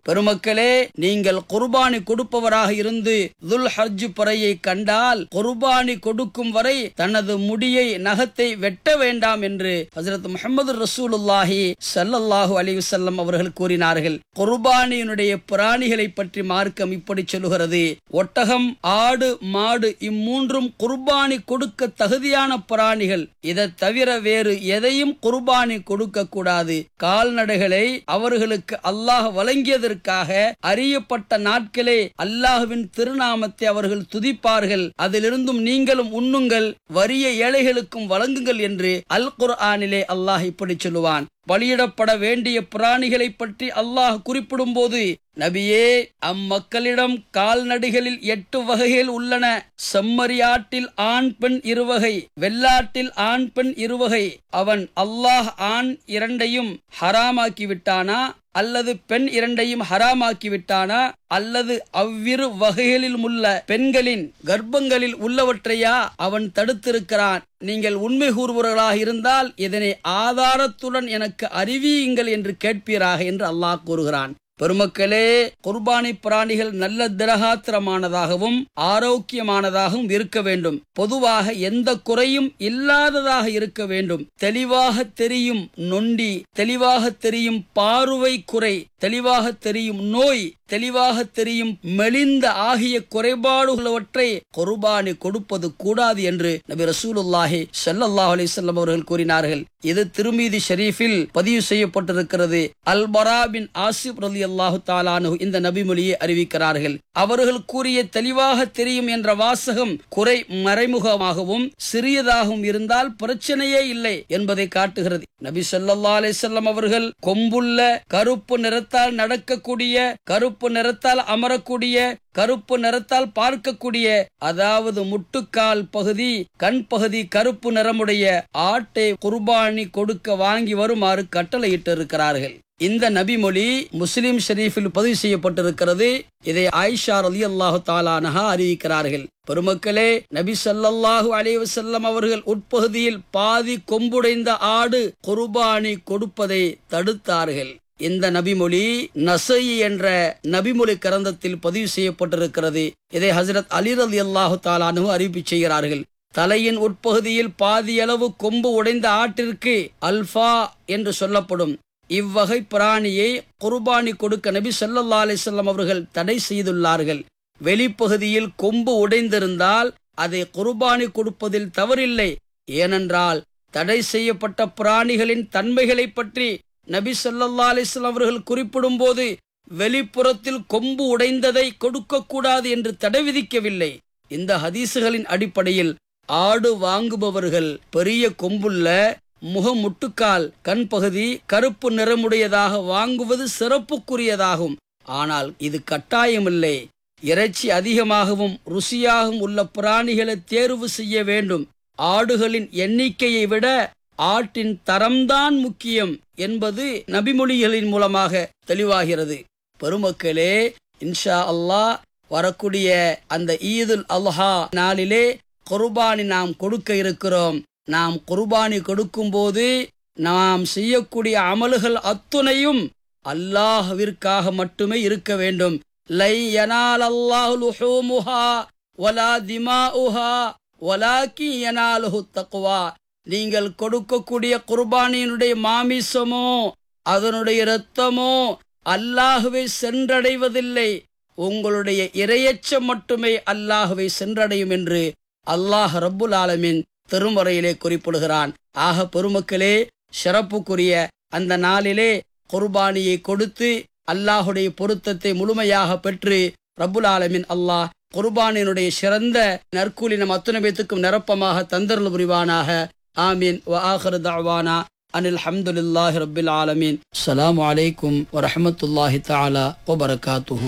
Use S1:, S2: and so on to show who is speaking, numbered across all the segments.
S1: பெருமக்களே நீங்கள் குர்பானி கொடுப்பவராக இருந்து துல் ஹஜ் பறையை கண்டால் குர்பானி கொடுக்கும் வரை தனது முடியை நகத்தை வெட்ட வேண்டாம் என்று ஹசரத் முகமது ரசூலுல்லாஹி ஸல்லல்லாஹு அலைஹி வஸல்லம் அவர்கள் கூறினார்கள் குர்பானியினுடைய பிராணிகளை பற்றி மார்க்கம் இப்படி சொல்லுகிறது ஒட்டகம் ஆடு மாடு இம்மூன்றும் குர்பானி கொடுக்க தகுதியான பிராணிகள் இதை தவிர வேறு எதையும் குர்பானி கொடுக்க கூடாது கால்நடைகளை அவர்களுக்கு அல்லாஹ் வழங்கியதற்காக அறியப்பட்ட நாட்களே அல்லாஹ்வின் திருநாமத்தை அவர்கள் துதிப்பார்கள் அதிலிருந்தும் நீங்களும் உண்ணுங்கள் வறிய ஏழைகளுக்கும் வழங்குங்கள் என்று அல் குர்ஆனிலே அல்லாஹ் இப்படி சொல்லுவான் பலியிடப்பட வேண்டிய பிராணிகளை பற்றி அல்லாஹ் குறிப்பிடும் போது நபியே அம்மக்களிடம் கால்நடைகளில் எட்டு வகைகள் உள்ளன செம்மறியாட்டில் ஆண் பெண் இருவகை வெள்ளாட்டில் ஆண் பெண் இருவகை அவன் அல்லாஹ் ஆண் இரண்டையும் ஹராமாக்கி விட்டானா அல்லது பெண் இரண்டையும் ஹராமாக்கி விட்டானா அல்லது அவ்விரு வகைகளில் உள்ள பெண்களின் கர்ப்பங்களில் உள்ளவற்றையா அவன் தடுத்திருக்கிறான் நீங்கள் உண்மை கூறுபவர்களாக இருந்தால் இதனை ஆதாரத்துடன் எனக்கு அறிவியுங்கள் என்று கேட்பீராக என்று அல்லாஹ் கூறுகிறான் பெருமக்களே குர்பானி பிராணிகள் நல்ல திரகாத்திரமானதாகவும் ஆரோக்கியமானதாகவும் இருக்க வேண்டும் பொதுவாக எந்த குறையும் இல்லாததாக இருக்க வேண்டும் தெளிவாக தெரியும் நொண்டி தெளிவாக தெரியும் பார்வை குறை தெளிவாக தெரியும் நோய் தெளிவாக தெரியும் மெலிந்த ஆகிய குறைபாடுகளவற்றை குர்பானி கொடுப்பது கூடாது என்று நபி ரசூலுல்லாஹி ஸல்லல்லாஹு அலைஹி வஸல்லம் அவர்கள் கூறினார்கள் இது திருமீதி ஷரீஃபில் பதிவு செய்யப்பட்டிருக்கிறது அல் பரா பின் ஆசிப் ரலியல்லாஹு தாலானு இந்த நபிமொழியை அறிவிக்கிறார்கள் அவர்கள் கூறிய தெளிவாக தெரியும் என்ற வாசகம் குறை மறைமுகமாகவும் சிறியதாகவும் இருந்தால் பிரச்சனையே இல்லை என்பதை காட்டுகிறது நபி ஸல்லல்லாஹு அலைஹி வஸல்லம் அவர்கள் கொம்புள்ள கருப்பு நிறத்தால் நடக்கக்கூடிய கருப்பு நிறத்தால் அமரக்கூடிய கருப்பு நிறத்தால் பார்க்கக்கூடிய அதாவது முட்டுக்கால் பகுதி கண் பகுதி கருப்பு நிறமுடைய ஆட்டை குர்பானி கொடுக்க வாங்கி வருமாறு கட்டளையிட்டு இருக்கிறார்கள் இந்த நபிமொழி முஸ்லிம் ஷெரீஃபில் பதிவு செய்யப்பட்டிருக்கிறது இதை ஆயிஷா ரலி அல்லாஹு தாலானஹா அறிவிக்கிறார்கள் பெருமக்களே நபி ஸல்லல்லாஹு அலைஹி வஸல்லம் அவர்கள் உட்பகுதியில் பாதி கொம்புடைந்த ஆடு குர்பானி கொடுப்பதை தடுத்தார்கள் இந்த நபிமொழி நசை என்ற நபிமொழி கரந்தத்தில் பதிவு செய்யப்பட்டிருக்கிறது இதை ஹசரத் அலி ரலி அல்லாஹு தாலானு அறிவிப்பு செய்கிறார்கள் தலையின் உட்பகுதியில் பாதியளவு கொம்பு உடைந்த ஆட்டிற்கு அல்ஃபா என்று சொல்லப்படும் இவ்வகை பிராணியை குர்பானி கொடுக்க நபி ஸல்லல்லாஹு அலைஹி வஸல்லம் அவர்கள் தடை செய்துள்ளார்கள் வெளிப்பகுதியில் கொம்பு உடைந்திருந்தால் அதை குர்பானி கொடுப்பதில் தவறில்லை ஏனென்றால் தடை செய்யப்பட்ட பிராணிகளின் தன்மைகளை பற்றி நபி ஸல்லல்லாஹு அலைஹி வஸல்லம் அவர்கள் குறிப்பிடும் போது வெளிப்புறத்தில் கொம்பு உடைந்ததை கொடுக்கக்கூடாது என்று தடை விதிக்கவில்லை இந்த ஹதீசுகளின் அடிப்படையில் ஆடு வாங்குபவர்கள் பெரிய கொம்புள்ள முகமுட்டுக்கால் கண் பகுதி கருப்பு நிறமுடையதாக வாங்குவது சிறப்புக்குரியதாகும் ஆனால் இது கட்டாயமில்லை இறைச்சி அதிகமாகவும் ருசியாகவும் உள்ள பிராணிகளை தேர்வு செய்ய வேண்டும் ஆடுகளின் எண்ணிக்கையை விட ஆட்டின் தரம்தான் முக்கியம் என்பது நபிமொழிகளின் மூலமாக தெளிவாகிறது பெருமக்களே இன்ஷா அல்லாஹ் வரக்கூடிய அந்த ஈதுல் அல்ஹா நாளிலே குர்பானி நாம் கொடுக்க இருக்கிறோம் நாம் குர்பானி கொடுக்கும்போது நாம் செய்யக்கூடிய அமல்கள் அத்துணையும் அல்லாஹ்விற்காக மட்டுமே இருக்க வேண்டும் லை யனால் அல்லாஹு லுஹூமுஹா வலா திமாஉஹா வலாக்கி யனாலுஹு தக்வா நீங்கள் கொடுக்கக்கூடிய குர்பானியினுடைய மாமிசமோ அதனுடைய இரத்தமோ அல்லாஹுவை சென்றடைவதில்லை உங்களுடைய இரையச்சம் மட்டுமே அல்லாஹுவை சென்றடையும் என்று அல்லாஹ் ரப்புல் ஆலமின் திருமறையிலே குறிப்பிடுகிறான் ஆக பெருமக்களே சிறப்புக்குரிய அந்த நாளிலே குர்பானியை கொடுத்து அல்லாஹுடைய பொருத்தத்தை முழுமையாக பெற்று ரப்புல் ஆலமின் அல்லாஹ் குர்பானினுடைய சிறந்த நற்கூலி நம் அத்தனை பேத்துக்கும் நிரப்பமாக தந்தருள் புரிவானாக ஆமீன் வ ஆஹிரு தஅவானா அனில் ஹம்துலில்லாஹி ரப்பில் ஆலமீன் அஸ்ஸலாமு அலைக்கும் வரஹ்மத்துல்லாஹி தஆலா வ பரகாத்துஹு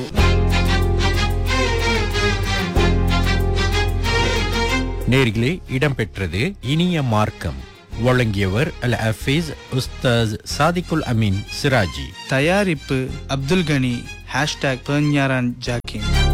S2: நேர்களே இடம்பெற்றது இனிய மார்க்கம் வழங்கியவர் அல் ஹஃபீஸ் உஸ்தாஸ் சாதிகுல் அமீன் சிராஜி
S3: தயாரிப்பு அப்துல் கனி ஹேஷ்டாக் பெர்ஞாரான் ஜாக்கின்